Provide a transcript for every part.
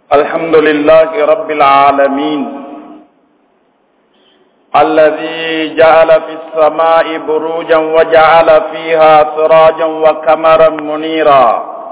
الحمد لله رب العالمين الذي جعل في السماء بروجا وجعل فيها سراجا وكمرا منيرا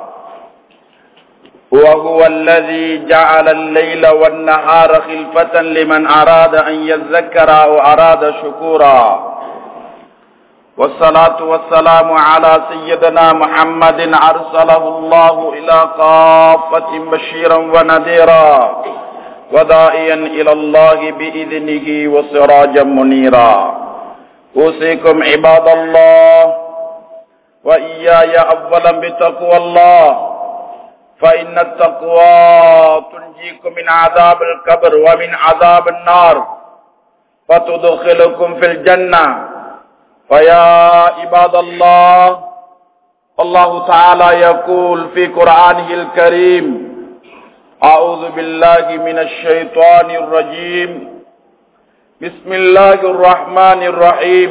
وهو الذي جعل الليل والنهار خلفة لمن أراد أن يذكر أو أراد شكورا والصلاة والسلام على سيدنا محمد أرسله الله إلى قافة بشيرا ونذيرا ودائيا إلى الله بإذنه وسراجا منيرا أوصيكم عباد الله وإياي أولا بتقوى الله فإن التقوى تنجيكم من عذاب القبر ومن عذاب النار فتدخلكم في الجنة فيا عباد الله الله تعالى يقول في قرآنه الكريم أعوذ بالله من الشيطان الرجيم بسم الله الرحمن الرحيم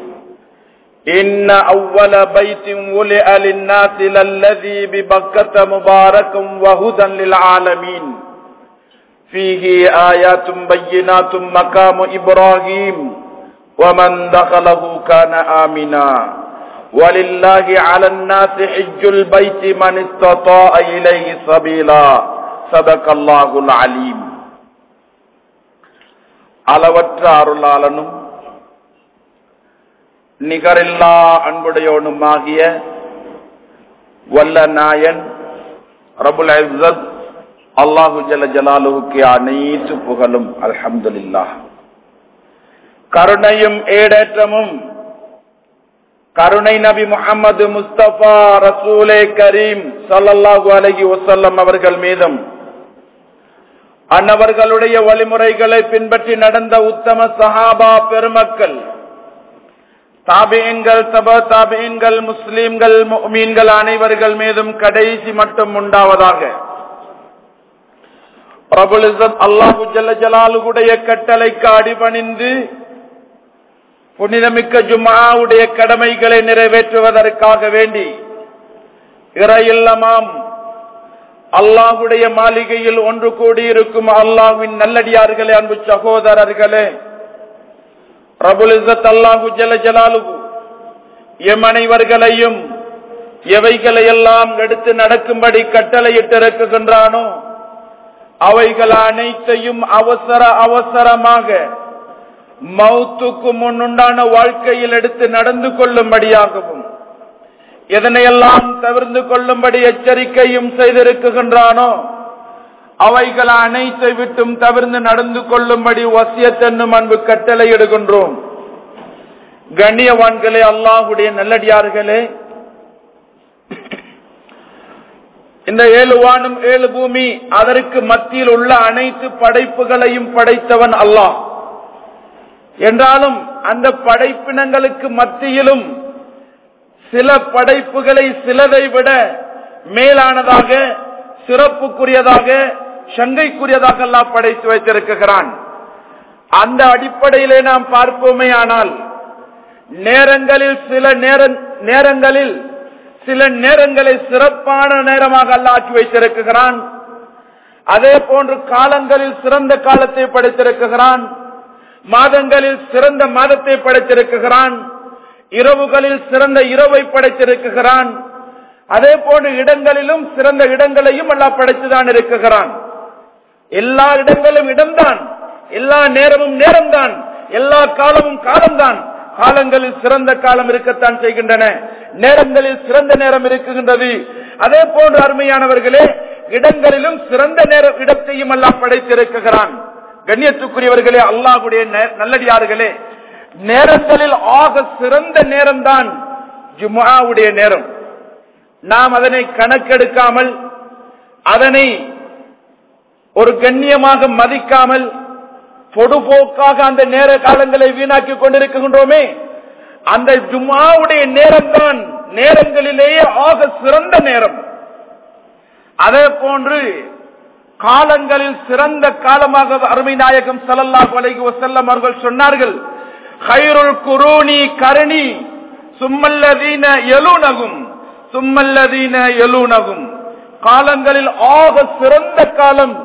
إن أول بيت ولئ للناس للذي ببكة مباركا وهدى للعالمين فيه آيات بينات مقام إبراهيم ومن دخله كان آمنا ولله على الناس حج البيت من استطاع إليه سبيلا صدق الله العليم அளவற்ற அருளாளனும் நிகரில்லா அன்புடையவனுமாகிய வல்ல நாயன் ரபுல் இஸ்ஸத் அல்லாஹு ஜல ஜலாலுவுக்கு அனைத்து புகழும் அல்ஹம்துலில்லாஹ் கருணையும் ஏடேற்றமும் கருணை நபி முகமது முஸ்தபா ரசூலே கரீம் சல்லல்லாஹு அலஹி வசல்லம் அவர்கள் மீதும் அன்னவர்களுடைய வழிமுறைகளை பின்பற்றி நடந்த உத்தம சஹாபா பெருமக்கள் தாபியன்கள் தப தாபியன்கள் முஸ்லீம்கள் மீன்கள் அனைவர்கள் மீதும் கடைசி மட்டும் உண்டாவதாக பிரபுல் அல்லாஹு ஜல்ல ஜலாலுடைய கட்டளைக்கு அடிபணிந்து புனிதமிக்க ஜுமாவுடைய கடமைகளை நிறைவேற்றுவதற்காக வேண்டி இறையில்லமாம் அல்லாஹுடைய மாளிகையில் ஒன்று கூடியிருக்கும் அல்லாஹுவின் நல்லடியார்களே அன்பு சகோதரர்களே பிரபுல் இசத் அல்லாஹு ஜல ஜலாலு எம் அனைவர்களையும் எவைகளை எல்லாம் எடுத்து நடக்கும்படி கட்டளையிட்டிருக்கின்றானோ அவைகள் அனைத்தையும் அவசர அவசரமாக மௌத்துக்கு முன்னுண்டான வாழ்க்கையில் எடுத்து நடந்து கொள்ளும்படியாகவும் எதனையெல்லாம் தவிர்த்து கொள்ளும்படி எச்சரிக்கையும் செய்திருக்குகின்றானோ அவைகள் அனைத்தை விட்டும் தவிர்த்து நடந்து கொள்ளும்படி வசியத்தென்னும் அன்பு கட்டளை இடுகின்றோம் கண்ணியவான்களே அல்லாஹுடைய நல்லடியார்களே இந்த ஏழு வானம் ஏழு பூமி அதற்கு மத்தியில் உள்ள அனைத்து படைப்புகளையும் படைத்தவன் அல்லாஹ் என்றாலும் அந்த படைப்பினங்களுக்கு மத்தியிலும் சில படைப்புகளை சிலதை விட மேலானதாக சிறப்புக்குரியதாக சங்கைக்குரியதாக எல்லாம் படைத்து வைத்திருக்கிறான் அந்த அடிப்படையிலே நாம் பார்ப்போமே ஆனால் நேரங்களில் சில நேரங்களில் சில நேரங்களை சிறப்பான நேரமாக அல்ல ஆக்கி வைத்திருக்கிறான் அதே போன்று காலங்களில் சிறந்த காலத்தை படைத்திருக்கிறான் மாதங்களில் சிறந்த மாதத்தை படைத்திருக்கிறான் இரவுகளில் சிறந்த இரவை படைத்திருக்கிறான் அதே போன்று இடங்களிலும் சிறந்த இடங்களையும் எல்லாம் படைத்துதான் இருக்குகிறான் எல்லா இடங்களும் இடம்தான் எல்லா நேரமும் நேரம்தான் எல்லா காலமும் காலம்தான் காலங்களில் சிறந்த காலம் இருக்கத்தான் செய்கின்றன நேரங்களில் சிறந்த நேரம் இருக்குகின்றது அதே போன்று அருமையானவர்களே இடங்களிலும் சிறந்த நேர இடத்தையும் எல்லாம் படைத்திருக்கிறான் கண்ணியத்துக்குரியவர்களே அல்லாஹுடைய நல்லடியார்களே நேரங்களில் ஆக சிறந்த நேரம் தான் ஜுமாவுடைய நேரம் நாம் அதனை கணக்கெடுக்காமல் அதனை ஒரு கண்ணியமாக மதிக்காமல் பொடுபோக்காக அந்த நேர காலங்களை வீணாக்கி கொண்டிருக்கின்றோமே அந்த ஜுமாவுடைய நேரம் தான் நேரங்களிலேயே ஆக சிறந்த நேரம் அதே போன்று காலங்களில் சிறந்த காலமாக அருமை நாயகம் சல்லல்லாஹு அலைஹி வஸல்லம் அவர்கள் சொன்னார்கள் ஹைருல் குரூனி கருணி சும்மல்லதீன எலுனகும் சும்மல்லதீன எலுனகும் காலங்களில் ஆக சிறந்த காலம்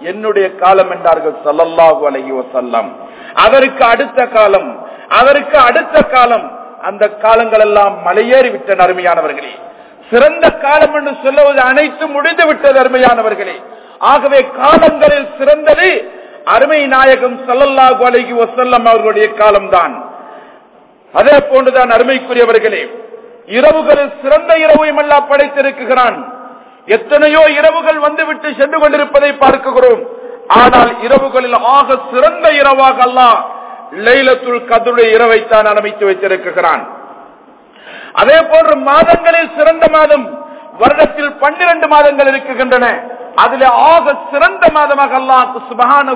என்னுடைய காலம் என்றார்கள் சல்லல்லாஹு அலைஹி வஸல்லம் அதற்கு அடுத்த காலம் அதற்கு அடுத்த காலம் அந்த காலங்கள் எல்லாம் மலையேறி விட்ட அருமையானவர்களே சிறந்த காலம் என்று சொல்லுவது அனைத்தும் முடிந்து விட்டது அருமையானவர்களே ஆகவே காலங்களில் சிறந்தது அருமை நாயகம் சல்லல்லாஹு அலைஹி வஸல்லம் அவர்களுடைய காலம்தான் அதே போன்றுதான் அருமைக்குரியவர்களே இரவுகளில் சிறந்த இரவையும் எல்லாம் படைத்திருக்கிறான் எத்தனையோ இரவுகள் வந்துவிட்டு சென்று கொண்டிருப்பதை பார்க்கிறோம் ஆனால் இரவுகளில் ஆக சிறந்த இரவாக அல்லாஹ் லைலத்துல் கதுடைய இரவைத்தான் அமைத்து வைத்திருக்கிறான் அதே போன்று மாதங்களில் சிறந்த மாதம் வருடத்தில் பன்னிரண்டு மாதங்கள் இருக்குகின்றன அதில் ஆக சிறந்த மாதமாக அல்லாஹ் சுபகான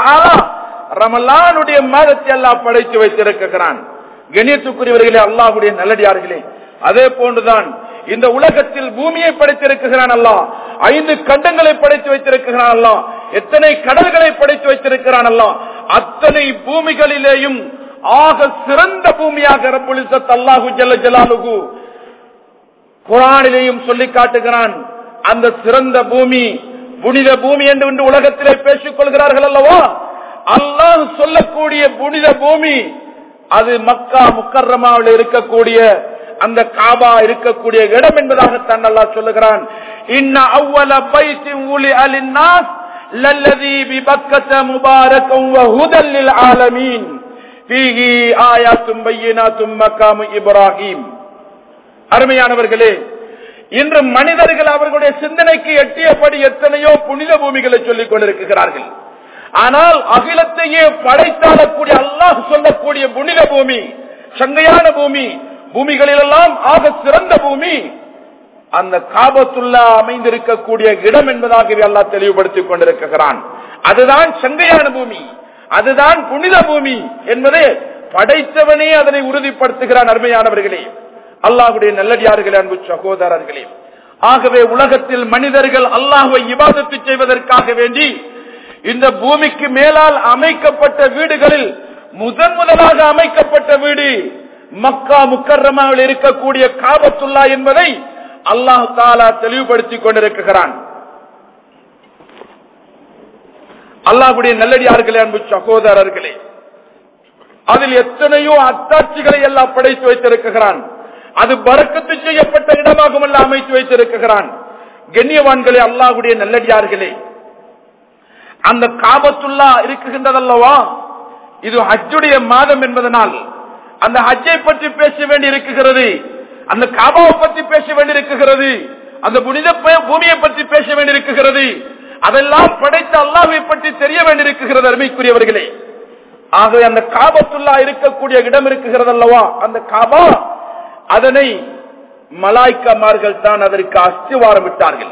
ரமலானுடைய மாதத்தை அல்லாஹ் படைத்து வைத்திருக்கிறான் கணியத்துக்குரியவர்களே அல்லாஹுடைய நல்லடியார்களே அதே போன்றுதான் இந்த உலகத்தில் பூமியை படைத்திருக்கிறான் அல்லாஹ் ஐந்து கண்டங்களை படைத்து வைத்திருக்கிறான் அல்லாஹ் எத்தனை கடல்களை படைத்து வைத்திருக்கிறான் அல்லாஹ் அத்தனை பூமிகளிலேயும் ஆக சிறந்த பூமியாக ரப்புல் இஸ்ஸத் அல்லாஹு ஜல்ல ஜலாலுகு குரானிலேயும் சொல்லி காட்டுகிறான் அந்த சிறந்த பூமி புனித பூமி என்று இன்று உலகத்திலே பேசிக் கொள்கிறார்கள் அல்லவா அல்லாஹ் சொல்லக்கூடிய புனித பூமி அது மக்கா முக்கர்ரமாவில் இருக்கக்கூடிய அந்த காபா இருக்கக்கூடிய இடம் என்பதாகத்தான் அல்லாஹ் சொல்லுகிறான் இன்ன அவ்வள பைத்தின் ஊலி அலின்னாஸ் லல்லதி பிபக்கத முபாரகம் வஹுதல் லில் ஆலமீன் ஃபீஹி ஆயாத்தும் பையினாத்தும் மக்காமு இப்ராஹிம் அருமையானவர்களே இன்று மனிதர்கள் அவர்களுடைய சிந்தனைக்கு எட்டியபடி எத்தனையோ புனித பூமிகளை சொல்லிக் கொண்டிருக்கிறார்கள் ஆனால் அகிலத்தையே படைத்தாடக்கூடிய அல்லாஹ் சொல்லக்கூடிய புனித பூமி சங்கையான பூமி பூமிகளிலெல்லாம் ஆக சிறந்த பூமி அந்த காபத்துல்லா அமைந்திருக்கக்கூடிய இடம் என்பதாக அல்லாஹ் தெளிவுபடுத்திக் கொண்டிருக்கிறான் அதுதான் சங்கையான பூமி அதுதான் புனித பூமி என்பது படைத்தவனே அதனை உறுதிப்படுத்துகிறான் அருமையானவர்களே அல்லாஹுடைய நல்லடியார்களே அன்பு சகோதரர்களே ஆகவே உலகத்தில் மனிதர்கள் அல்லாஹுவை இபாதத்து செய்வதற்காக வேண்டி இந்த பூமிக்கு மேலால் அமைக்கப்பட்ட வீடுகளில் முதன் முதலாக அமைக்கப்பட்ட வீடு மக்கா முக்கர்ரமாவில் இருக்கக்கூடிய காபத்துல்லா என்பதை அல்லாஹ் தாலா தெளிவுபடுத்திக் கொண்டிருக்கிறான் அல்லாஹுடைய நல்லடியார்களே அன்பு சகோதரர்களே அதில் எத்தனையோ அத்தாட்சிகளை எல்லாம் படைத்து வைத்திருக்கிறான் அது பறக்கத்து செய்யப்பட்ட இடமாகவும் எல்லாம் அமைத்து வைத்திருக்கிறான் கண்ணியவான்களே அல்லாஹுடைய நல்லடியார்களே அந்த காபத்துல்லா இருக்குகின்றதல்லவா இது ஹஜ்ஜுடைய மாதம் என்பதனால் அந்த ஹஜ்ஜை பற்றி பேச வேண்டி இருக்குகிறது அந்த காபாவை பற்றி பேச வேண்டி இருக்குகிறது அந்த புனித பூமியை பற்றி பேச வேண்டி இருக்குகிறது அதெல்லாம் படைத்த அல்லாவை பற்றி தெரிய வேண்டியிருக்கிறது அருமைக்குரியவர்களே ஆகவே அந்த காபத்துல்லா இருக்கக்கூடிய இடம் இருக்குகிறது அல்லவா அந்த காபா அதனை மலாய்க்கமார்கள் தான் அதற்கு அஸ்திவாரம் விட்டார்கள்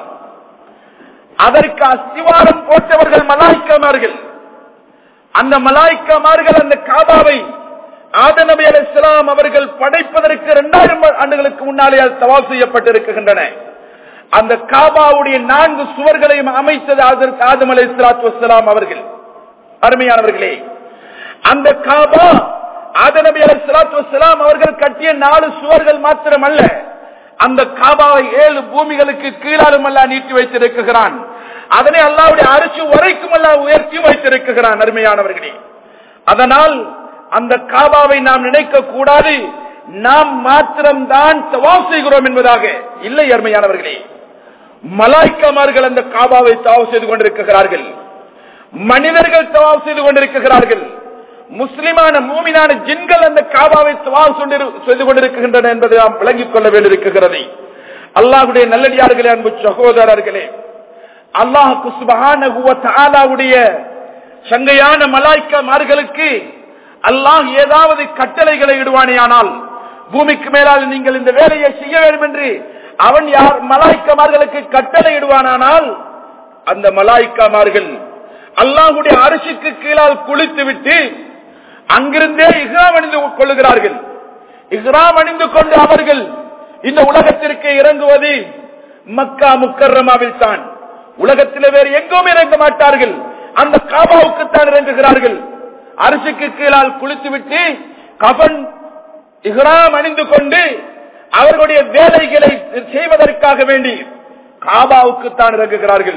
அதற்கு அஸ்திவாரம் போட்டவர்கள் மலாய்க்கமார்கள் அந்த மலாய்க்கமார்கள் அந்த காபாவை ஆதநபி அலி இஸ்லாம் அவர்கள் படைப்பதற்கு இரண்டாயிரம் ஆண்டுகளுக்கு முன்னாலே அது தவால் செய்யப்பட்டிருக்கின்றன அந்த காபாவுடைய நான்கு சுவர்களையும் அமைத்தது அதற்கு ஆதம் அலி இஸ்லாத்து வசலாம் அவர்கள் அருமையானவர்களே அந்த காபா ஆதநபி அலி இஸ்லாத்து வசலாம் அவர்கள் கட்டிய நாலு சுவர்கள் மாத்திரமல்ல அந்த காபாவை ஏழு பூமிகளுக்கு கீழாலும் அல்ல நீட்டி வைத்திருக்கிறான் அதனை அல்லாவுடைய அரிசி வரைக்கும் அல்ல உயர்த்தி வைத்திருக்கிறான் அருமையானவர்களே அதனால் அந்த காபாவை நாம் நினைக்க கூடாது நாம் மாத்திரம்தான் தவாப் செய்கிறோம் என்பதாக இல்லை அருமையானவர்களே மலாய்க்கமார்கள் அந்த காபாவை தவாப் செய்து கொண்டிருக்கிறார்கள் மனிதர்கள் தவாப் செய்து கொண்டிருக்கிறார்கள் முஸ்லிமான மூமினான ஜின்கள் அந்த காபாவை தவாப் செய்து கொண்டிருக்கின்றன என்பதை நாம் விளங்கிக் கொள்ள வேண்டியிருக்கிறது அல்லாஹுடைய நல்லடியார்களே அன்பு சகோதரர்களே அல்லாஹுக்கு சுபகானுடைய சங்கையான மலாய்க்கமார்களுக்கு அல்லாஹ் ஏதாவது கட்டளைகளை இடுவானேயானால் பூமிக்கு மேலால் நீங்கள் இந்த வேலையை செய்ய வேண்டும் என்று அவன் யார் மலாய்க்கமார்களுக்கு கட்டளை இடுவானானால் அந்த மலாய்க்கமார்கள் அல்லாஹுடைய அரசுக்கு கீழால் குளித்து விட்டு அங்கிருந்தே இஹ்ராம் அணிந்து கொள்ளுகிறார்கள் இஹ்ராம் அணிந்து கொண்டு அவர்கள் இந்த உலகத்திற்கு இறங்குவது மக்கா முக்கர்ரமாவில் தான் உலகத்தில் வேறு எங்கும் இறங்க மாட்டார்கள் அந்த காபாவுக்கு தான் இறங்குகிறார்கள் அரசுக்கு கீழால் குளித்துவிட்டு கபன் இஹ்ராம் அணிந்து கொண்டு அவர்களுடைய வேலைகளை செய்வதற்காக வேண்டி காபாவுக்கு தான் இறங்குகிறார்கள்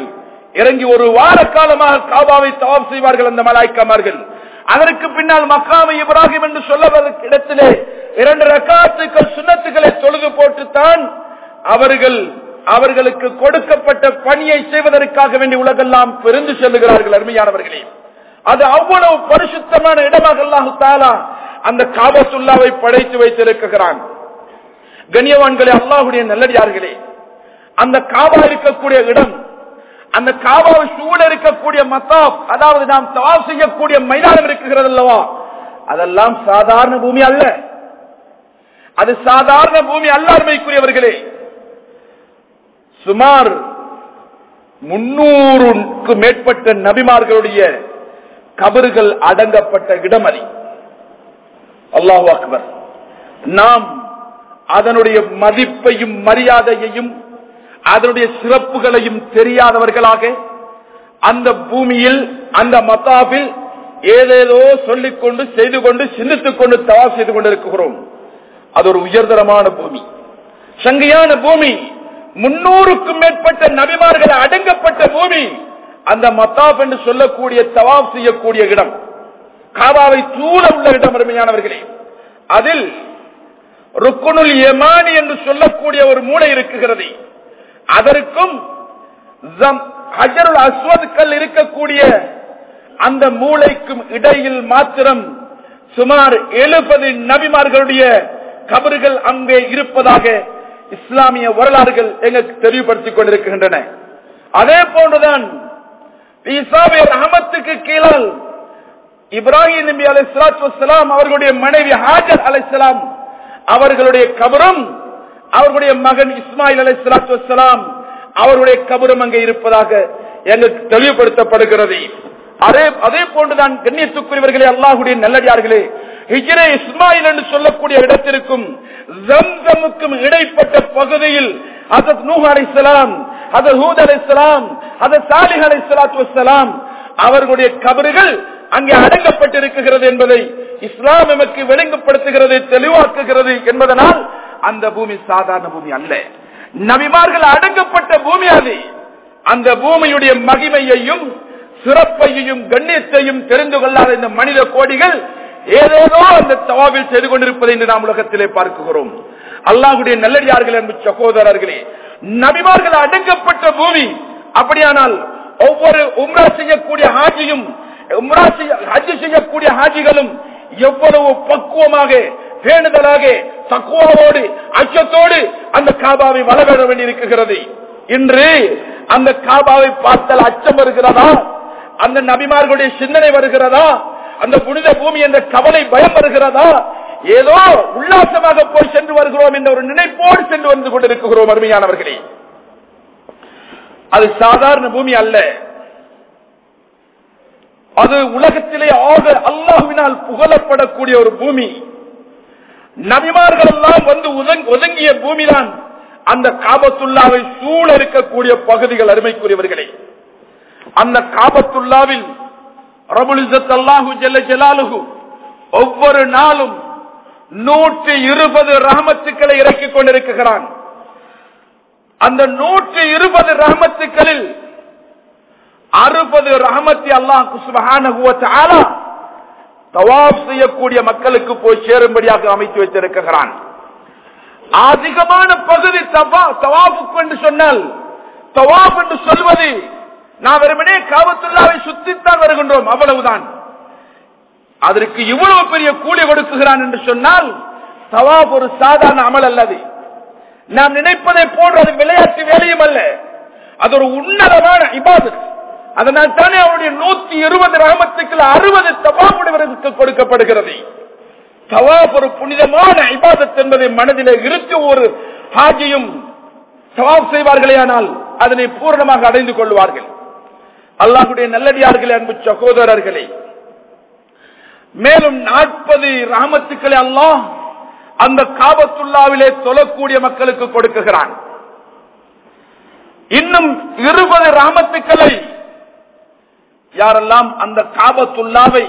இறங்கி ஒரு வார காலமாக காபாவை தவாப் செய்வார்கள் அந்த மலாய்க்காமார்கள் அதற்கு பின்னால் மக்காம இப்ராஹிம் என்று சொல்லவதற்கு இடத்திலே இரண்டு ரக்காத்துக்கள் சுண்ணத்துக்களை தொழுது போட்டுத்தான் அவர்கள் அவர்களுக்கு கொடுக்கப்பட்ட பணியை செய்வதற்காக வேண்டி உலகெல்லாம் பெருந்து செல்லுகிறார்கள் அருமையானவர்களே அது அவ்வளவு பரிசுத்தமான இடமாக அல்லாஹு தாலா அந்த காபத்துல்லாவை படைத்து வைத்திருக்கிறான் கண்ணியவான்களே அல்லாஹுடைய நல்லடியார்களே அந்த காபா இருக்கக்கூடிய இடம் அந்த காபாவை சூழ இருக்கக்கூடிய மத்தாப் அதாவது நாம் தவாப் செய்யக்கூடிய மைதானம் இருக்குகிறது அல்லவா அதெல்லாம் சாதாரண பூமி அல்ல அது சாதாரண பூமி அல்ல அருமைக்குரியவர்களே சுமார் முன்னூறுக்கு மேற்பட்ட நபிமார்களுடைய கபறுகள் அடங்கப்பட்ட இடம் அது அல்லாஹு அக்பர் நாம் அதனுடைய மதிப்பையும் மரியாதையையும் அதனுடைய சிறப்புகளையும் தெரியாதவர்களாக அந்த பூமியில் அந்த மத்தாபில் ஏதேதோ சொல்லிக் கொண்டு செய்து கொண்டு சிந்தித்துக் கொண்டு தவா செய்து கொண்டிருக்கிறோம் அது ஒரு உயர்தரமான பூமி சங்கையான பூமி முன்னூறுக்கும் மேற்பட்ட நபிமார்கள் அடங்கப்பட்ட பூமி அந்த மத்தாப் என்று சொல்லக்கூடிய தவாப் செய்யக்கூடிய இடம் காபாவை சூழ உள்ள இடம் அருமையானவர்களே அதில் ருக்குனுல் யமானி என்று சொல்லக்கூடிய ஒரு மூளை இருக்குகிறது அதற்கும் ஹஜருல் அஸ்வத் கல் இருக்கக்கூடிய அந்த மூளைக்கும் இடையில் மாத்திரம் சுமார் எழுபது நபிமார்களுடைய கபறுகள் அங்கே இருப்பதாக இஸ்லாமிய வரலாறுகள் எங்களுக்கு தெளிவுபடுத்திக் கொண்டிருக்கின்றன அதே போன்றுதான் ஈசாவே ரஹமத்துக்கு கீழால் இப்ராஹிம் நபி அலை வலாம் அவர்களுடைய மனைவி ஹாஜர் அலை அவர்களுடைய கபரும் அவர்களுடைய மகன் இஸ்மாயில் அலை வலாம் அவருடைய கபரும் அங்கே இருப்பதாக எங்களுக்கு தெளிவுபடுத்தப்படுகிறது அதே அதே போன்றுதான் கண்ணியத்துக்குரியவர்களே அல்லாஹுடைய நல்லடியார்களே ஹிஜ்ரே இஸ்மாயில் என்று சொல்லக்கூடிய இடத்திற்கும் ஜம்சமுக்கும் இடைப்பட்ட பகுதியில் அதத் நூஹ் அலைஹிஸ்ஸலாம் அதத் ஹூத் அலைஹிஸ்ஸலாம் அதத் சாலிஹ் அலைஹிஸ்ஸலாத்து வஸ்ஸலாம் அவர்களுடைய கபறுகள் அங்கே அடங்கப்பட்டிருக்கிறது என்பதை இஸ்லாம் எமக்கு விளங்கப்படுத்துகிறது தெளிவாக்குகிறது என்பதனால் அந்த பூமி சாதாரண பூமி அல்ல நபிமார்கள் அடங்கப்பட்ட பூமி அது அந்த பூமியுடைய மகிமையையும் சிறப்பையும் கண்ணியத்தையும் தெரிந்து கொள்ளாத இந்த மனித கோடிகள் ஏதேதோ அந்த தவாவில் செய்து கொண்டிருப்பதை இன்று நாம் உலகத்திலே பார்க்கிறோம் அல்லாஹுடைய நல்லடியார்கள் என்பது சகோதரர்களே நபிமார்கள் அடங்கப்பட்ட பூமி அப்படியானால் ஒவ்வொரு உம்ரா செய்யக்கூடிய ஹாஜியும் உம்ரா செய்ய ஹஜ் செய்யக்கூடிய ஹாஜிகளும் எவ்வளவு பக்குவமாக பேணுதலாக தக்குவாவோடு அச்சத்தோடு அந்த காபாவை வளர வேண்டியிருக்கிறது இன்று அந்த காபாவை பார்த்தால் அச்சம் வருகிறதா அந்த நபிமார்களுடைய சிந்தனை வருகிறதா அந்த புனித பூமி என்ற கவலை பயம் வருகிறதா ஏதோ உல்லாசமாக போய் சென்று வருகிறோம் என்ற ஒரு நினைப்போடு சென்று வந்து கொண்டிருக்கிறோம் அருமையானவர்களே அது சாதாரண பூமி அல்ல அது உலகத்திலே ஆக அல்லாஹுவினால் புகழப்படக்கூடிய ஒரு பூமி நபிமார்கள் எல்லாம் வந்து ஒதுங்கிய பூமிதான் அந்த காபத்துல்லாவை சூழ இருக்கக்கூடிய பகுதிகள் அருமைக்குரியவர்களே அந்த காபத்துல்லாவில் ரபுலிசத் அல்லாஹு ஜெல்ல ஜலாலுகு ஒவ்வொரு நாளும் நூற்றி இருபது ரஹமத்துக்களை இறக்கிக் கொண்டிருக்கிறான் அந்த நூற்றி இருபது ரஹமத்துக்களில் அறுபது ரஹமத்தி அல்லாஹ் தவாப் செய்யக்கூடிய மக்களுக்கு போய் சேரும்படியாக அமைத்து வைத்திருக்கிறான் அதிகமான பகுதி தவாஃபுக்கு என்று சொன்னால் தவாப் என்று சொல்வது நாம் வெறுமனே காவத்துள்ளாவை சுத்தித்தான் வருகின்றோம் அவ்வளவுதான் அதற்கு இவ்வளவு பெரிய கூலி கொடுக்குகிறான் என்று சொன்னால் தவாப் ஒரு சாதாரண அமல் அல்லது நாம் நினைப்பதை போன்று அது விளையாட்டு வேலையும் அல்ல அது ஒரு உன்னதமான இபாதத் அதனால் தானே அவருடைய நூத்தி இருபது ரகமத்துக்கள் அறுபது தவாபுடையவர்களுக்கு கொடுக்கப்படுகிறது தவாப் ஒரு புனிதமான இபாதத் என்பதை மனதிலே இருக்க ஒரு ஹாஜியும் தவாப் செய்வார்களே ஆனால் அதனை பூர்ணமாக அடைந்து கொள்வார்கள் அல்லாஹுடைய நல்லடியார்களே அன்பு சகோதரர்களே மேலும் நாற்பது ராமத்துக்களை அல்லாஹ் அந்த காபத்துல்லாவிலே தொழக்கூடிய மக்களுக்கு கொடுக்குகிறான் இன்னும் இருபது ராமத்துக்களை யாரெல்லாம் அந்த காபத்துல்லாவை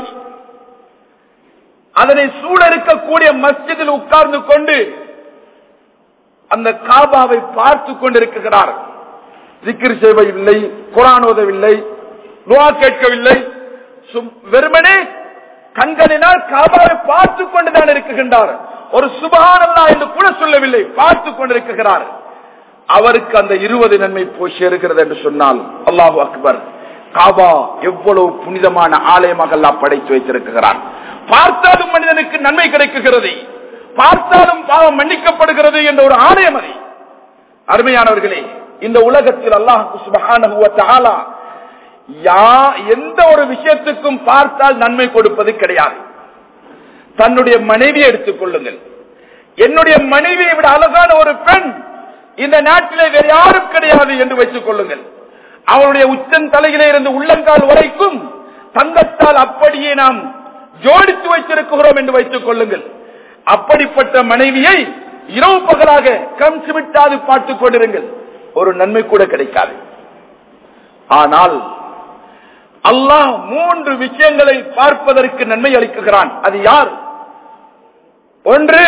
அதனை சூழ இருக்கக்கூடிய மஸ்ஜிதில் உட்கார்ந்து கொண்டு அந்த காபாவை பார்த்து கொண்டிருக்கிறார் திக்கிர் செய்வதில்லை குரான் ஓதவில்லை துவா கேட்கவில்லை சும்- வெறுமனே கண்களினால் காபாவை பார்த்து கொண்டுதான் இருக்குகின்றார் ஒரு சுபஹானல்லா என்று கூட சொல்லவில்லை பார்த்து கொண்டிருக்கிறார் அவருக்கு அந்த இருபது நன்மை போய் சேருகிறது என்று சொன்னால் அல்லாஹு அக்பர் காபா எவ்வளவு புனிதமான ஆலயமாக அல்லாஹ் படைத்து வைத்திருக்கிறார் பார்த்தாலும் மனிதனுக்கு நன்மை கிடைக்குகிறது பார்த்தாலும் பாவம் மன்னிக்கப்படுகிறது என்ற ஒரு ஆலயம் அதை அருமையானவர்களே இந்த உலகத்தில் அல்லாஹ் சுபஹானஹு வ தஆலா யா எந்த ஒரு விஷயத்துக்கும் பார்த்தால் நன்மை கொடுப்பது கிடையாது தன்னுடைய மனைவியை எடுத்துக் கொள்ளுங்கள் என்னுடைய மனைவியை விட அழகான ஒரு பெண் இந்த நாட்டிலே வேறு யாரும் கிடையாது என்று வைத்துக் கொள்ளுங்கள் அவருடைய உச்சன் தலையிலே இருந்து உள்ளங்கால் வரைக்கும் தங்கத்தால் அப்படியே நாம் ஜோடித்து வைத்திருக்கிறோம் என்று வைத்துக் கொள்ளுங்கள் அப்படிப்பட்ட மனைவியை இரவு பகலாக கம்சி விட்டாது பார்த்துக் கொண்டிருங்கள் ஒரு நன்மை கூட கிடைக்காது ஆனால் அல்லாஹ் மூன்று விஷயங்களை பார்ப்பதற்கு நன்மை அளிக்குகிறான் அது யார் ஒன்று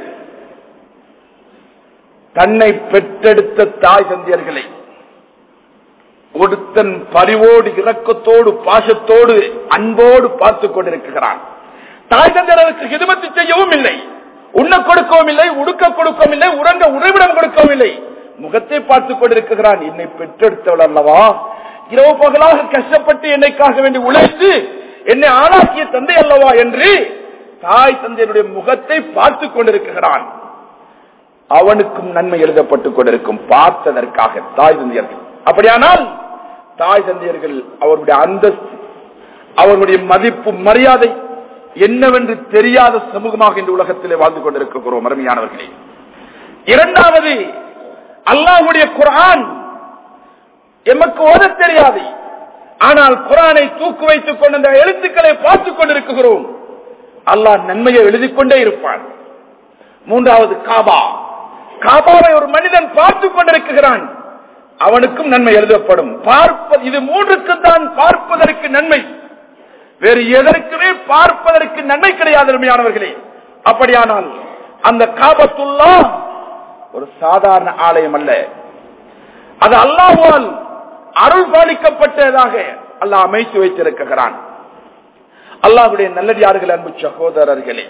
தன்னை பெற்றெடுத்த தாய் தந்தையர்களை ஒருத்தன் பரிவோடு இரக்கத்தோடு பாசத்தோடு அன்போடு பார்த்துக் கொண்டிருக்கிறான் தாய் தந்தையருக்கு ஹிதமத்து செய்யவும் இல்லை உண்ண கொடுக்கவும் இல்லை உடுக்க கொடுக்கவும் இல்லை உறங்க உறைவிடம் கொடுக்கவும் இல்லை முகத்தை பார்த்துக் கொண்டிருக்கிறான் என்னை பெற்றெடுத்தவள் அல்லவா இரவு பகலாக கஷ்டப்பட்டு என்னைக்காக வேண்டி உழைத்து என்னை ஆளாக்கிய தந்தை அல்லவா என்று தாய் தந்தையருடைய முகத்தை பார்த்துக் கொண்டிருக்கிறான் அவனுக்கும் நன்மை எழுதப்பட்டுக் கொண்டிருக்கும் பார்த்ததற்காக தாய் தந்தையர்கள் அப்படியானால் தாய் தந்தையர்கள் அவருடைய அந்தஸ்து அவர்களுடைய மதிப்பு மரியாதை என்னவென்று தெரியாத சமூகமாக இந்த உலகத்திலே வாழ்ந்து கொண்டிருக்கிறோம் அருமையானவர்களே இரண்டாவது அல்லாஹுடைய குரான் எமக்கு ஓத தெரியாது ஆனால் குரானை தூக்கு வைத்துக் கொண்டு அந்த எழுத்துக்களை பார்த்துக் கொண்டிருக்கிறோம் அல்லாஹ் நன்மையை எழுதிக் கொண்டே இருப்பான் மூன்றாவது காபா காபாவை ஒரு மனிதன் பார்த்துக் கொண்டிருக்கிறான் அவனுக்கும் நன்மை எழுதப்படும் பார்ப்பது இது மூன்றுக்கும் தான் பார்ப்பதற்கு நன்மை வேறு எதற்குமே பார்ப்பதற்கு நன்மை கிடையாது அருமையானவர்களே அப்படியானால் அந்த காபத்துல்லா ஒரு சாதாரண ஆலயம் அல்ல அது அல்லாஹ்வால் அருள் பாலிக்கப்பட்டதாக அல்லாஹ் அமைத்து வைத்திருக்கிறான் அல்லாஹுடைய நல்லடியார்கள் அன்பு சகோதரர்களே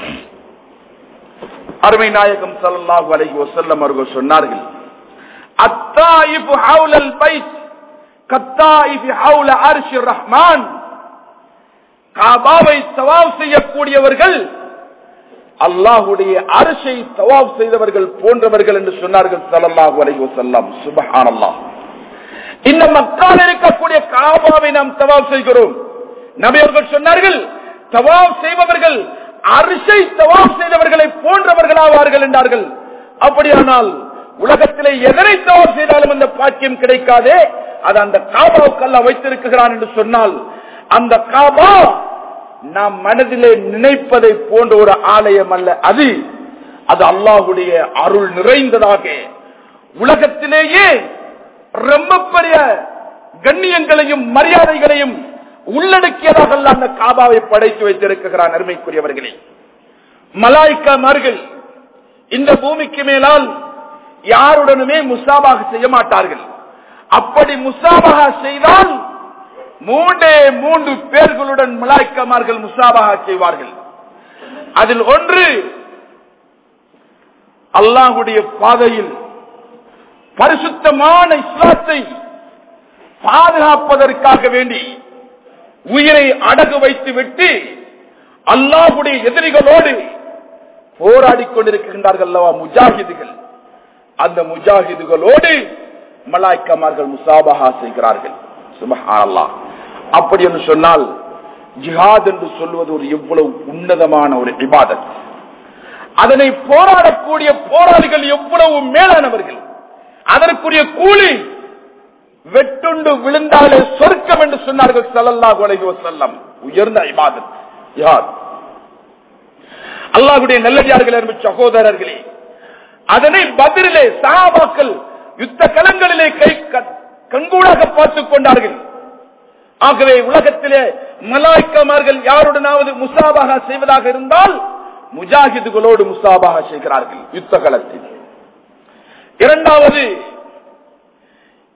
அருமை நாயகம் ஸல்லல்லாஹு அலைஹி வஸல்லம் அவர்கள் சொன்னார்கள் அத்தாயிஃபு ஹவுலல் பைத் கத்தாயிஃபு ஹவுல அர்ஷிர் ரஹ்மான் காபாவை தவாப் செய்யக்கூடியவர்கள் அல்லாஹுடைய அரிசை தவாப் செய்தவர்கள் போன்றவர்கள் என்று சொன்னார்கள் ஸல்லல்லாஹு அலைஹி வஸல்லம் சுப்ஹானல்லாஹ் இந்த மக்கால் இருக்கக்கூடிய காபாவை நாம் தவாப் செய்கிறோம் நபி அவர்கள் சொன்னார்கள் தவாப் செய்பவர்கள் அரிசை தவாப் செய்தவர்களை போன்றவர்களாவார்கள் என்றார்கள் அப்படியானால் உலகத்திலே எதனை தவாப் செய்தாலும் அந்த பாக்கியம் கிடைக்காதே அது அந்த காபாவுக்கு அல்ல வைத்திருக்கிறான் என்று சொன்னால் அந்த காபா நாம் மனதிலே நினைப்பதை போன்ற ஒரு ஆலயம் அல்ல அது அது அல்லாஹுடைய அருள் நிறைந்ததாக உலகத்திலேயே ரொம்ப பெரிய கண்ணியங்களையும் மரியாதைகளையும் உள்ளடக்கியதாக அல்ல அந்த காபாவை படைத்து வைத்திருக்கிறான் அருமைக்குரியவர்களே மலாய்க்காமார்கள் இந்த பூமிக்கு மேலால் யாருடனுமே முசாபாக செய்ய மாட்டார்கள் அப்படி முசாபாக செய்தால் மூன்றே மூன்று பேர்களுடன் மலாய்க்கமார்கள் முசாபாக செய்வார்கள் அதில் ஒன்று அல்லாஹுடைய பாதையில் பரிசுத்தமான இஸ்லாத்தை பாதுகாப்பதற்காக வேண்டி உயிரை அடகு வைத்து விட்டு அல்லாஹுடைய எதிரிகளோடு போராடி கொண்டிருக்கின்றார்கள் அல்லவா முஜாஹிதுகள் அந்த முஜாஹிதுகளோடு மலாய்க்கமார்கள் முசாபஹா செய்கிறார்கள் சுபஹானல்லாஹ் அப்படி என்று சொன்னால் ஜிஹாத் என்று சொல்வது ஒரு எவ்வளவு உன்னதமான ஒரு இபாதத் அதனை போராடக்கூடிய போராளிகள் எவ்வளவு மேலானவர்கள் அதற்குரிய கூலி வெட்டுண்டு விழுந்தாலே சொர்க்கம் என்று சொன்னார்கள் ஸல்லல்லாஹு அலைஹி வஸல்லம் உயர்ந்த இபாதத் ஜிஹாத் அல்லாஹ்வுடைய நல்லடியார்கள் என்பது சகோதரர்களே அதனை பதிலே சஹாபாக்கள் யுத்த களங்களிலே கை க- கண்கூடாக பார்த்துக் கொண்டார்கள் ஆகவே உலகத்திலே மலாய்க்கமார்கள் யாருடனாவது முசாபாக செய்வதாக இருந்தால் முஜாஹிதுகளோடு முசாபாக செய்கிறார்கள் யுத்த களத்தில் இரண்டாவது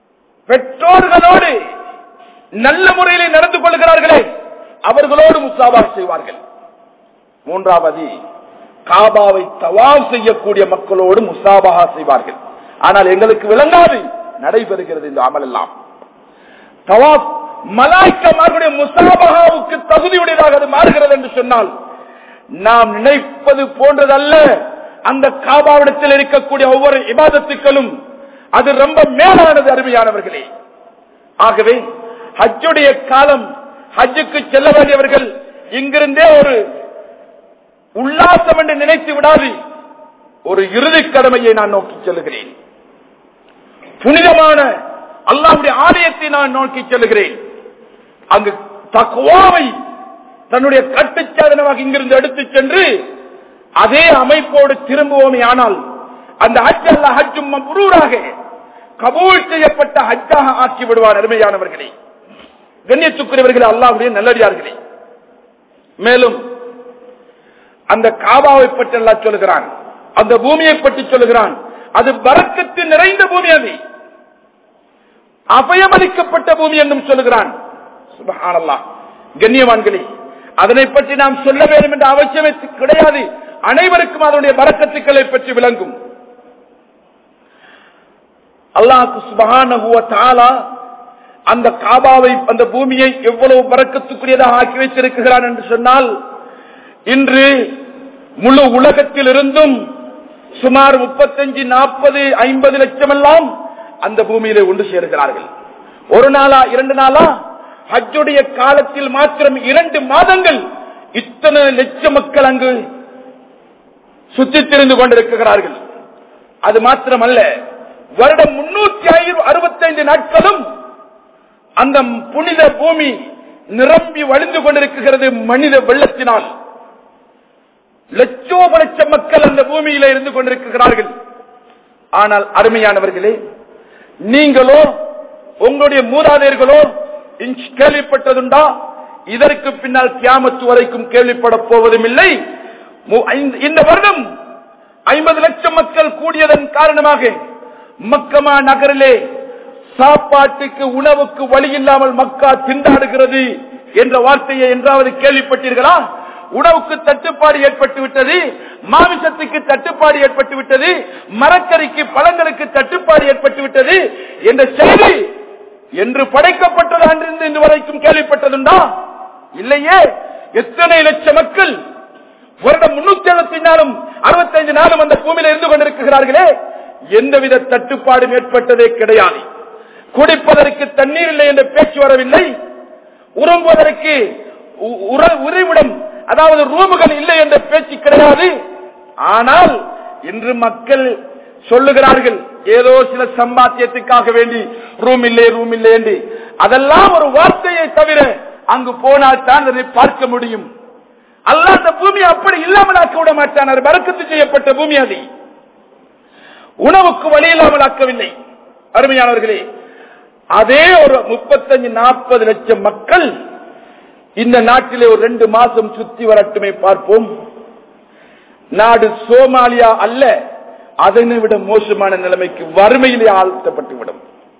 பெற்றோர்களோடு நல்ல முறையிலே நடந்து கொள்கிறார்களே அவர்களோடு முசாபா செய்வார்கள் மூன்றாவது காபாவை தவாப் செய்யக்கூடிய மக்களோடு முசாபகா செய்வார்கள் ஆனால் எங்களுக்கு விளங்காது நடைபெறுகிறது இந்த அமல் எல்லாம் தவாப் மலாய்க்கமார்களுடைய முசாபகாவுக்கு தகுதியுடையதாக அது மாறுகிறது என்று சொன்னால் நாம் நினைப்பது போன்றதல்ல அந்த காபாவிடத்தில் இருக்கக்கூடிய ஒவ்வொரு இபாதத்துக்களும் அது ரொம்ப மேலானது அருமையானவர்களே ஆகவே ஹஜ்ஜுடைய காலம் ஹஜ்ஜுக்கு செல்ல வேண்டியவர்கள் இங்கிருந்தே ஒரு உல்லாசம் என்று நினைத்து விடாது ஒரு இறுதி கடமையை நான் நோக்கி செல்லுகிறேன் புனிதமான அல்லாவுடைய ஆலயத்தை நான் நோக்கி செல்லுகிறேன் அங்கு தக்குவாவை தன்னுடைய கட்டுச்சாதனமாக இங்கிருந்து எடுத்துச் சென்று அதே அமைப்போடு திரும்புவோமே ஆனால் அந்த ஹஜ் அல்ல ஹஜ்ஜும் மப்ரூராக கபூல் செய்யப்பட்ட ஹஜ்ஜாக ஆக்கி விடுவார் அருமையானவர்களே கண்ணியத்துக்குரியவர்களே அல்லாவுடைய நல்லடியார்களே மேலும் அந்த காபாவை பற்றி எல்லாம் சொல்லுகிறான் அந்த பூமியை பற்றி சொல்லுகிறான் அது பறக்கத்து நிறைந்த பூமி அது அபயமளிக்கப்பட்ட பூமி என்றும் சொல்லுகிறான் சுபஹானல்லாஹ் கண்ணியவான்களே அதனை பற்றி நாம் சொல்ல வேண்டும் என்ற அவசியம் கிடையாது அனைவருக்கும் அதனுடைய பறக்கத்துக்களை பற்றி விளங்கும் அல்லாஹு சுபஹானஹுவ தஆலா அந்த காபாவை அந்த பூமியை எவ்வளவு பறக்கத்துக்குரியதாக ஆக்கி வைத்திருக்கிறான் என்று சொன்னால் இன்று முழு உலகத்தில் இருந்தும் சுமார் முப்பத்தஞ்சு நாற்பது ஐம்பது லட்சம் எல்லாம் அந்த பூமியிலே ஒன்று சேர்கிறார்கள் ஒரு நாளா இரண்டு நாளா ஹஜ்ஜுடைய காலத்தில் மாத்திரம் இரண்டு மாதங்கள் இத்தனை லட்சம் மக்கள் அங்கு சுற்றித் திரிந்து கொண்டிருக்கிறார்கள் அது மாத்திரமல்ல வருடம் முன்னூத்தி அறுபத்தைந்து நாட்களும் அந்த புனித பூமி நிரம்பி வழிந்து கொண்டிருக்கிறது மனித வெள்ளத்தினால் லட்சோப லட்சம் மக்கள் அந்த பூமியில இருந்து கொண்டிருக்கிறார்கள் ஆனால் அருமையானவர்களே நீங்களோ உங்களுடைய மூதாதையர்களோ இன்ச் கேள்விப்பட்டதுண்டா இதற்கு பின்னால் கியாமத்து வரைக்கும் கேள்விப்பட போவதும் இல்லை மு- ஐந்து- இந்த வருடம் ஐம்பது லட்சம் மக்கள் கூடியதன் காரணமாக மக்கமா நகரிலே சாப்பாட்டுக்கு உணவுக்கு வழி இல்லாமல் மக்கா திண்டாடுகிறது என்ற வார்த்தையை என்றாவது கேள்விப்பட்டீர்களா உணவுக்கு தட்டுப்பாடு ஏற்பட்டு விட்டது மாமிசத்துக்கு தட்டுப்பாடு ஏற்பட்டு விட்டது மரக்கறிக்கு பழங்களுக்கு தட்டுப்பாடு ஏற்பட்டு விட்டது என்ற செய்தி என்று படைக்கப்பட்டது அன்றிருந்து இன்று வரைக்கும் கேள்விப்பட்டதுண்டா இல்லையே எத்தனை லட்சம் மக்கள் வருடம் முன்னூத்தி எழுபத்தி நாளும் அறுபத்தைந்து நாளும் அந்த பூமியில இருந்து கொண்டிருக்கிறார்களே எந்தவித தட்டுப்பாடும் ஏற்பட்டதே கிடையாது குடிப்பதற்கு தண்ணீர் இல்லை என்ற பேச்சு வரவில்லை உறங்குவதற்கு உ- உற- உறைவிடம் அதாவது ரூமுகள் இல்லை என்ற பேச்சு கிடையாது ஆனால் இன்று மக்கள் சொல்லுகிறார்கள் ஏதோ சில சம்பாத்தியத்துக்காக வேண்டி ரூம் இல்லை ரூம் இல்லை என்று அதெல்லாம் ஒரு வார்த்தையை தவிர அங்கு போனால் தான் அதனை பார்க்க முடியும் அல்லாஹ் அந்த பூமியை அப்படி இல்லாமல் ஆக்க விட மாட்டான் அது பறக்கத்து செய்யப்பட்ட பூமி அது உணவுக்கு வழி இல்லாமல் ஆக்கவில்லை அருமையானவர்களே அதே ஒரு முப்பத்தஞ்சு நாற்பது லட்சம் மக்கள் இந்த நாட்டிலே ஒரு ரெண்டு மாசம் சுத்தி வரட்டுமே பார்ப்போம் நாடு சோமாலியா அல்ல அதனை விட மோசமான நிலைமைக்கு வறுமையிலே ஆழ்த்தப்பட்டு விடும்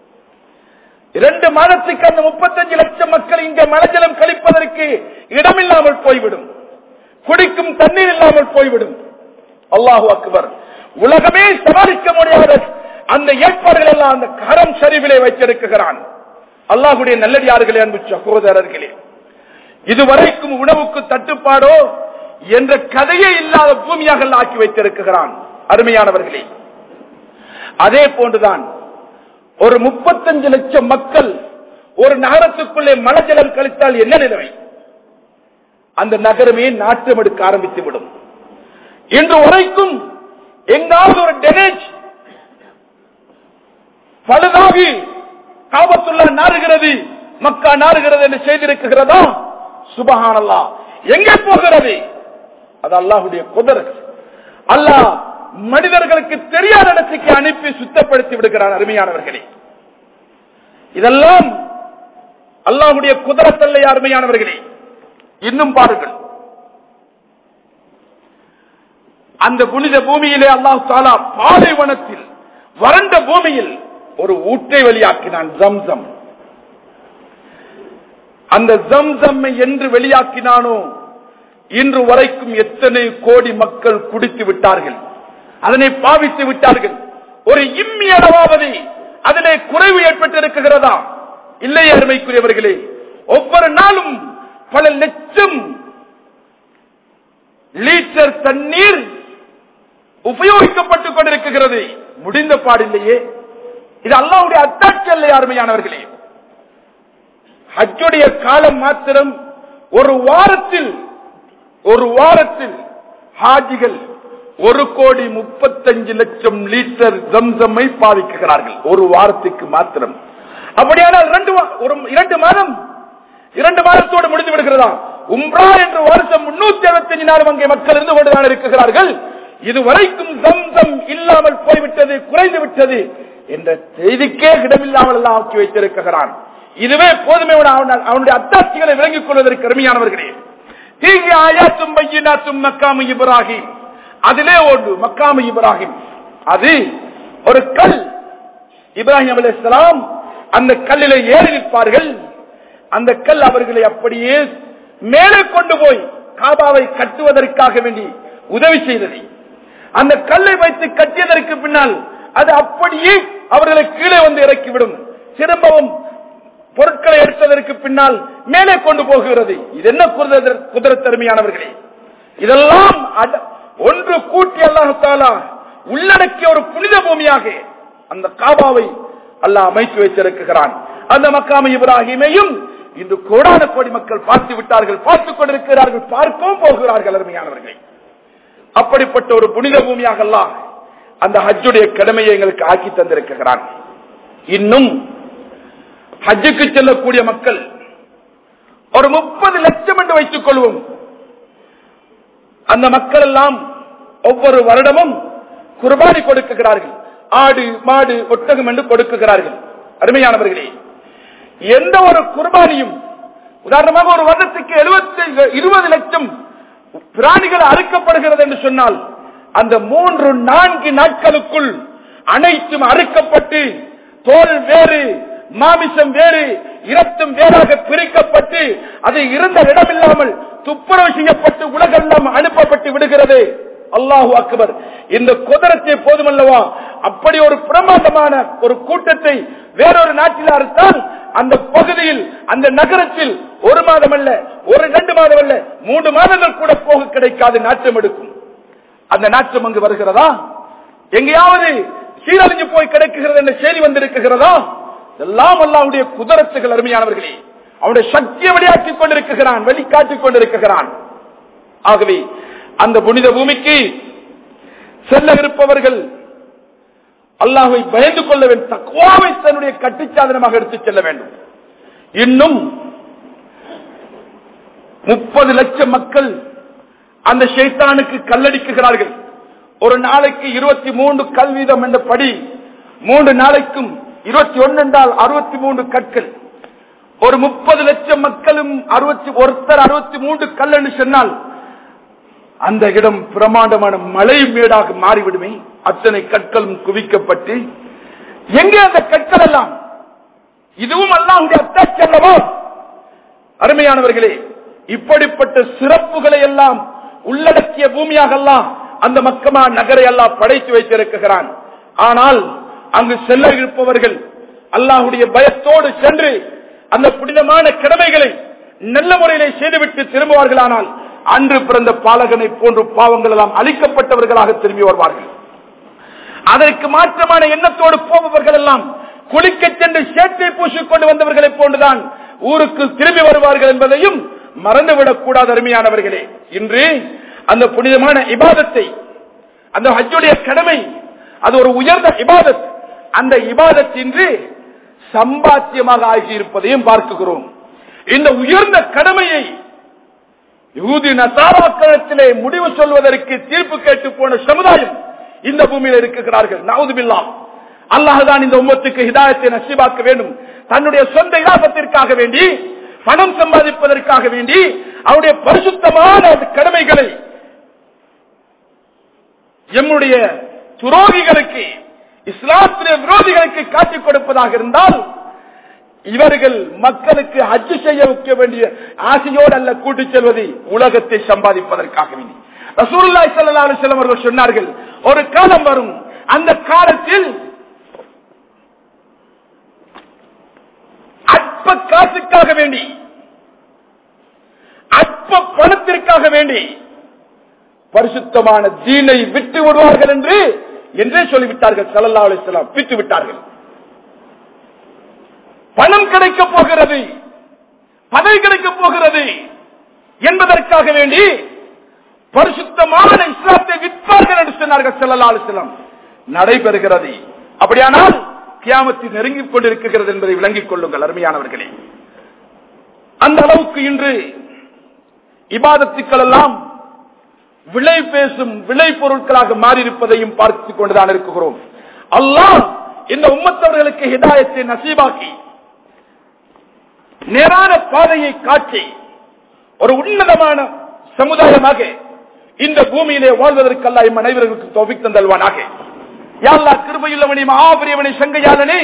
இரண்டு மாதத்துக்கு அந்த முப்பத்தஞ்சு லட்சம் மக்கள் இங்கே மலஜலம் கழிப்பதற்கு இடமில்லாமல் போய்விடும் குடிக்கும் தண்ணீர் இல்லாமல் போய்விடும் அல்லாஹு அக்பர் உலகமே சமாளிக்க முடியாத அந்த ஏற்பாடுகள் எல்லாம் அந்த கரம் சரிவிலே வைத்திருக்கிறான் அல்லாஹுடைய நல்லடியார்களே அன்பு சகோதரர்களே இதுவரைக்கும் உணவுக்கு தட்டுப்பாடோ என்ற கதையே இல்லாத பூமியாக அல்லாஹ் ஆக்கி வைத்திருக்கிறான் அருமையானவர்களே அதே போன்றுதான் ஒரு முப்பத்தஞ்சு லட்சம் மக்கள் ஒரு நகரத்துக்குள்ளே மலஜலம் கழித்தால் என்ன நிலைமை அந்த நகரமே நாட்டம் எடுக்க ஆரம்பித்து விடும் இன்று வரைக்கும் எங்காவது ஒரு டெனேஜ் பழுதாகி காபத்துள்ள நாறுகிறது மக்கா நாறுகிறது என்று செய்திருக்கிறதா சுபஹானல்லா எங்கே போகிறது அது அல்லாஹுடைய குதிரத் அல்லாஹ் மனிதர்களுக்கு தெரியாத இடத்துக்கு அனுப்பி சுத்தப்படுத்தி விடுகிறான் அருமையானவர்களே இதெல்லாம் அல்லாஹுடைய குதிரத்தல்ல அருமையானவர்களே இன்னும் பாருங்கள் அந்த புனித பூமியிலே அல்லாஹ் தாலா பாலைவனத்தில் வறண்ட பூமியில் ஒரு ஊட்டை வெளியாக்கினான் ஜம்சம் அந்த ஜம்சம்மை என்று வெளியாக்கினானோ இன்று வரைக்கும் எத்தனை கோடி மக்கள் குடித்து விட்டார்கள் அதனை பாவித்து விட்டார்கள் ஒரு இம்மி அளவாவது அதிலே குறைவு ஏற்பட்டிருக்கிறதா இல்லை அருமைக்குரியவர்களே ஒவ்வொரு நாளும் பல லட்சம் லீட்டர் தண்ணீர் உபயோகிக்கப்பட்டுக் கொண்டிருக்கிறது முடிந்த பாடில்லையே இது அல்லாவுடைய அத்தாட்சி அல்ல அருமையானவர்களே ஹஜ்ஜுடைய காலம் மாத்திரம் ஒரு வாரத்தில் ஒரு வாரத்தில் ஹாஜிகள் ஒரு கோடி முப்பத்தஞ்சு லட்சம் லிட்டர் ஜம்சம்மை பாதிக்கிறார்கள் ஒரு வாரத்துக்கு மாத்திரம் அப்படியானால் இரண்டு வா- ஒரு இரண்டு மாதம் இரண்டு மாதத்தோடு முடிந்து விடுகிறதா உம்ரா என்ற வருஷம் முன்னூத்தி அறுபத்தஞ்சு நாள் அங்கே மக்கள் இருந்து கொண்டுதான் இருக்கிறார்கள் இதுவரைக்கும் ஜம்சம் இல்லாமல் போய்விட்டது குறைந்து விட்டது என்ற செய்திக்கே இடமில்லாமல் எல்லாம் ஆக்கி வைத்திருக்கிறான் இதுவே போதுமே அவன- அவனுடைய அத்தாட்சிகளை விளங்கிக் கொள்வதற்கு அருமையானவர்களே தீங்கு ஆயாத்தும் பையினாத்தும் மக்காமு இப்ராஹிம் அதிலே ஒன்று மக்காமு இப்ராஹிம் அது ஒரு கல் இப்ராஹிம் அலைஹிஸ்ஸலாம் அந்த கல்லிலே ஏறி நிற்பார்கள் அந்த கல் அவர்களை அப்படியே மேலே கொண்டு போய் காபாவை கட்டுவதற்காக வேண்டி உதவி செய்தது அந்த கல்லை வைத்து கட்டியதற்கு பின்னால் அது அப்படியே அவர்களை கீழே வந்து இறக்கிவிடும் திரும்பவும் பொருட்களை எடுத்ததற்கு பின்னால் மேலே கொண்டு போகிறது இது என்ன குதிரத்தருமையானவர்களே இதெல்லாம் அட- ஒன்று கூட்டி அல்லாஹாலா உள்ளடக்கிய ஒரு புனித பூமியாக அந்த காபாவை அல்லாஹ் அமைத்து வைத்திருக்கிறான் அந்த மக்காம இப்ராஹிமையும் இன்று கோடான கோடி மக்கள் பார்த்து விட்டார்கள் பார்த்துக் கொண்டிருக்கிறார்கள் பார்க்கவும் போகிறார்கள் அருமையானவர்களே அப்படிப்பட்ட ஒரு புனித பூமியாக அல்லாஹ் அந்த ஹஜ்ஜுடைய கடமையை எங்களுக்கு ஆக்கி தந்திருக்கிறான் இன்னும் ஹஜ்ஜுக்கு செல்லக்கூடிய மக்கள் ஒரு முப்பது லட்சம் என்று வைத்துக் கொள்வோம் அந்த மக்கள் எல்லாம் ஒவ்வொரு வருடமும் குர்பானி கொடுக்குகிறார்கள் ஆடு மாடு ஒட்டகம் என்று கொடுக்குகிறார்கள் அருமையானவர்களே எந்த ஒரு குர்பானியும் உதாரணமாக ஒரு வருடத்துக்கு எழுபத்தி இருபது லட்சம் பிராணிகள் அறுக்கப்படுகிறது என்று சொன்னால் அந்த மூன்று நான்கு நாட்களுக்குள் அனைத்தும் அறுக்கப்பட்டு தோல் வேறு மாமிசம் வேறு இரத்தம் வேறாக பிரிக்கப்பட்டு அது இருந்த இடமில்லாமல் துப்புரவு செய்யப்பட்டு உலகெல்லாம் அனுப்பப்பட்டு விடுகிறது அல்லாஹு அக்பர் இந்த குதிரத்தை போதுமல்லவா அப்படி ஒரு பிரமாண்டமான ஒரு கூட்டத்தை வேறொரு நாட்டில் அறுத்தால் அந்த பகுதியில் அந்த நகரத்தில் ஒரு மாதம் அல்ல ஒரு ரெண்டு மாதம் அல்ல மூன்று மாதங்கள் கூட போக கிடைக்காது நாட்டம் எடுக்கும் அந்த நாட்டம் அங்கு வருகிறதா எங்கேயாவது சீரழிஞ்சு போய் கிடைக்குகிறது என்ற செய்தி வந்திருக்கிறதா எல்லாம் அல்லாவுடைய குதிரத்துகள் அருமையானவர்களே அவனுடைய சக்தியை வெளியாக்கிக் கொண்டிருக்கிறான் வெளிக்காட்டிக் கொண்டிருக்கிறான் ஆகவே அந்த புனித பூமிக்கு செல்ல இருப்பவர்கள் அல்லாஹை பயந்து கொள்ள வேண்டும் தக்குவாவை தன்னுடைய கட்டுச்சாதனமாக எடுத்துச் செல்ல வேண்டும் இன்னும் முப்பது லட்சம் மக்கள் அந்த ஷைத்தானுக்கு கல்லடிக்குகிறார்கள் ஒரு நாளைக்கு இருபத்தி மூன்று கல் வீதம் என்ற படி மூன்று நாளைக்கும் இருபத்தி ஒன்னு என்றால் அறுபத்தி மூன்று கற்கள் ஒரு முப்பது லட்சம் மக்களும் அறுபத்தி ஒருத்தர் அறுபத்தி மூன்று கல் என்று சொன்னால் அந்த இடம் பிரமாண்டமான மலை மேடாக மாறிவிடுமே அத்தனை கற்களும் குவிக்கப்பட்டு எங்கே அந்த கற்கள் எல்லாம் இதுவும் அல்லாஹுடைய அத்தாட்சி அல்லவா அருமையானவர்களே இப்படிப்பட்ட சிறப்புகளை எல்லாம் உள்ளடக்கிய பூமியாக எல்லாம் அந்த மக்கமா நகரை எல்லாம் படைத்து வைத்திருக்கிறான் ஆனால் அங்கு செல்ல இருப்பவர்கள் அல்லாஹுடைய பயத்தோடு சென்று அந்த புனிதமான கடமைகளை நல்ல முறையிலே செய்துவிட்டு திரும்புவார்களானால் அன்று பிறந்த பாலகனை போன்று பாவங்கள் எல்லாம் அழிக்கப்பட்டவர்களாக திரும்பி வருவார்கள் அதற்கு மாற்றமான எண்ணத்தோடு போபவர்கள் எல்லாம் குளிக்க சென்று சேற்றை பூசிக்கொண்டு வந்தவர்களை போன்றுதான் ஊருக்கு திரும்பி வருவார்கள் என்பதையும் மறந்துவிடக் கூடாது அருமையானவர்களே இன்று அந்த புனிதமான இபாதத்தை அந்த ஹஜ்ஜுடைய கடமை அது ஒரு உயர்ந்த இபாதத் அந்த இபாதத் இன்று சம்பாத்தியமாக ஆகியிருப்பதையும் பார்க்குகிறோம் இந்த உயர்ந்த கடமையை யூதி நசாராக்களத்திலே முடிவு சொல்வதற்கு தீர்ப்பு கேட்டு போன சமுதாயம் இந்த பூமியில் இருக்கிறார்கள் நவுதுபில்லா அல்லாஹான் இந்த உம்மத்துக்கு ஹிதாயத்தை நசிபாக்க வேண்டும் தன்னுடைய சொந்த இலாபத்திற்காக வேண்டி பணம் சம்பாதிப்பதற்காக வேண்டி அவருடைய பரிசுத்தமான கடமைகளை எம்முடைய துரோகிகளுக்கு இஸ்லாத்திலே விரோதிகளுக்கு காட்டிக் கொடுப்பதாக இருந்தால் இவர்கள் மக்களுக்கு ஹஜ்ஜு செய்ய வைக்க வேண்டிய ஆசையோடு அல்ல கூட்டிச் செல்வது உலகத்தை சம்பாதிப்பதற்காக வேண்டி ரசூலுல்லாஹி ஸல்லல்லாஹு அலைஹி வஸல்லம் அவர்கள் சொன்னார்கள் ஒரு காலம் வரும் அந்த காலத்தில் அற்ப காசுக்காக வேண்டி அற்ப பணத்திற்காக வேண்டி பரிசுத்தமான தீனை விட்டு விடுவார்கள் என்று என்றே சொல்லிவிட்டார்கள் ஸல்லல்லாஹு அலைஹி வஸல்லம் விட்டு விட்டார்கள் பணம் கிடைக்கப் போகிறது பதவி கிடைக்கப் போகிறது என்பதற்காக வேண்டி பரிசுத்தமான இஸ்லாத்தை விற்பார்கள் என்று சொன்னார்கள் ஸல்லல்லாஹு அலைஹி வஸல்லம் நடைபெறுகிறது அப்படியானால் கியாமத்து நெருங்கிக் கொண்டிருக்கிறது என்பதை விளங்கிக் கொள்ளுங்கள் அருமையானவர்களே அந்த அளவுக்கு இன்று இபாதத்துக்கள் எல்லாம் விலை பேசும் விலை பொருட்களாக மாறியிருப்பதையும் பார்த்துக் கொண்டுதான் இருக்கிறோம் அல்லாஹ் இந்த உம்மத்தவர்களுக்கு ஹிதாயத்தை நசீபாக்கி நேரான பாதையை காட்டி ஒரு உன்னதமான சமுதாயமாக இந்த பூமியிலே வாழ்வதற்கல்ல இம் அனைவர்களுக்கு தொகுத்து தந்தல்வானாக யாழ்லா கிருபையுள்ளவனி மகாபரியவனை சங்கையாளனே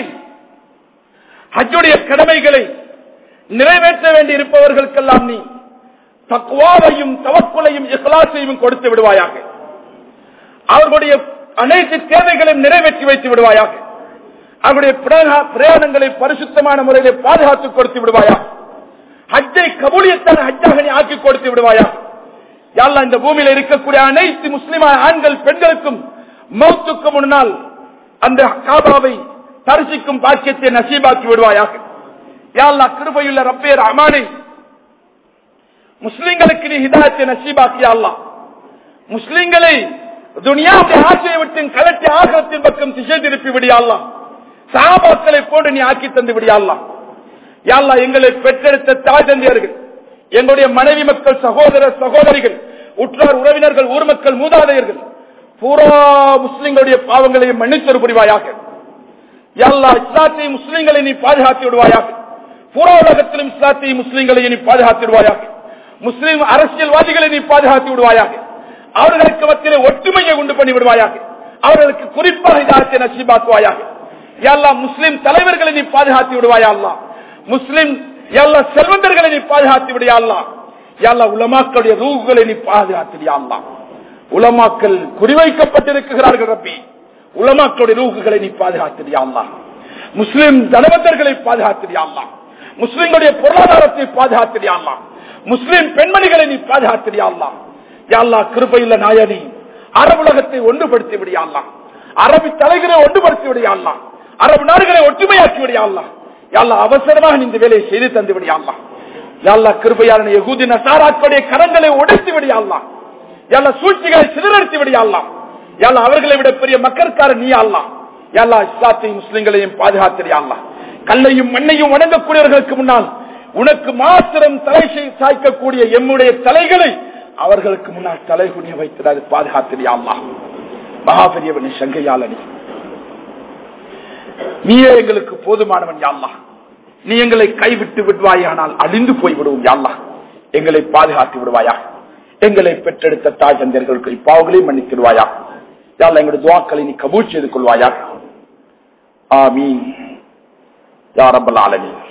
ஹஜ்ஜுடைய கடமைகளை நிறைவேற்ற வேண்டி இருப்பவர்களுக்கெல்லாம் நீ தக்குவாவையும் தவக்குலையும் இஸ்லாசையும் கொடுத்து விடுவாயாக அவர்களுடைய அனைத்து தேவைகளையும் நிறைவேற்றி வைத்து விடுவாயாக அவருடைய பிரயா- பிரயாணங்களை பரிசுத்தமான முறையிலே பாதுகாத்து கொடுத்து விடுவாயா ஹஜ்ஜை கபூலியத்தான ஹஜ்ஜாக நீ ஆக்கி கொடுத்து விடுவாயா யாழ்லா இந்த பூமியில இருக்கக்கூடிய அனைத்து முஸ்லிமான ஆண்கள் பெண்களுக்கும் மௌத்துக்கு முன்னால் அந்த காபாவை தரிசிக்கும் பாக்கியத்தை நசீபாக்கி விடுவாயாக யாழ்லா கிருபையுள்ள ரப்பேர் அமானை முஸ்லிம்களுக்கு நீ ஹிதாயத்தை நசீபாக்கியா அல்லா முஸ்லிம்களை துனியாவுடைய ஆசையை விட்டு கலட்டி ஆகத்தின் பக்கம் திசை திருப்பி விடியாலாம் சாபாக்களை போட்டு நீ ஆக்கி தந்து விடியாலாம் யாழ்லா எங்களை பெற்றெடுத்த தாய் தந்தையர்கள் எங்களுடைய மனைவி மக்கள் சகோதர சகோதரிகள் உற்றார் உறவினர்கள் ஊர் மக்கள் மூதாதையர்கள் பூரா முஸ்லிம்களுடைய பாவங்களையும் மன்னித்தொரு புரிவாயாக எல்லா இஸ்லாத்தையும் முஸ்லிம்களை நீ பாதுகாத்து விடுவாயாக பூரா உலகத்திலும் இஸ்லாத்தையும் முஸ்லிம்களை நீ பாதுகாத்து விடுவாயாக முஸ்லிம் அரசியல்வாதிகளை நீ பாதுகாத்து விடுவாயாக அவர்களுக்கு மத்தியிலே ஒற்றுமையை உண்டு பண்ணி விடுவாயாக அவர்களுக்கு குறிப்பாக இதாத்தை நசீபாக்குவாயாக எல்லா முஸ்லிம் தலைவர்களை நீ பாதுகாத்து விடுவாயா அல்லா முஸ்லிம் எல்லா செல்வந்தர்களை நீ பாதுகாத்து விடியா அல்லா எல்லா உலமாக்களுடைய ரூகுகளை நீ பாதுகாத்து அல்லா உலமாக்கள் குறிவைக்கப்பட்டிருக்கிறார்கள் ரப்பி உலமாக்களுடைய ரூகுகளை நீ பாதுகாத்திரியா அல்லா முஸ்லிம் தனவந்தர்களை பாதுகாத்திரியா அல்லா முஸ்லிம்களுடைய பொருளாதாரத்தை பாதுகாத்திரியா அல்லா முஸ்லிம் பெண்மணிகளை நீ பாதுகாத்திரியா அல்லா யாழ்லா கிருபையுள்ள நாயனி அரபுலகத்தை ஒன்றுபடுத்தி விடியா அல்லா அரபி தலைகளை ஒன்றுபடுத்தி விடியா அல்லா அரபு நாடுகளை ஒற்றுமையாக்கி விடியா அல்லா யாழ்லா அவசரமாக நீ இந்த வேலையை செய்து தந்து விடியா அல்லா யாழ்லா கிருபையான யகுதி நசாராக்களுடைய கரங்களை உடைத்து விடியா அல்லா யாழ்லா சூழ்ச்சிகளை சிதறடித்து விடியா அல்லா யாழ்லா அவர்களை விட பெரிய மக்களுக்கார நீ அல்லா யாழ்லா இஸ்லாத்தையும் முஸ்லிம்களையும் பாதுகாத்திரியா அல்லா கல்லையும் மண்ணையும் வணங்கக்கூடியவர்களுக்கு முன்னால் உனக்கு மாத்திரம் தலை செய்- சாய்க்கக்கூடிய எம்முடைய தலைகளை அவர்களுக்கு முன்னால் தலைகுனிய வைத்தது பாதுகாத்திரியா அல்லா மகாபெரியவனி சங்கையாளனி நீயே எங்களுக்கு போதுமானவன் யாழ்லா நீ எங்களை கைவிட்டு விடுவாயானால் அழிந்து போய் விடுவோம் யாழ்லா எங்களை பாதுகாத்து விடுவாயா எங்களை பெற்றெடுத்த தாய் தந்தையர்களுக்கு பாவங்களையும் மன்னித்திடுவாயா யாழ்லா எங்களுடைய துவாக்களை நீ கபூல் செய்து கொள்வாயா ஆமீன் யா ரப்பல் ஆலமீன்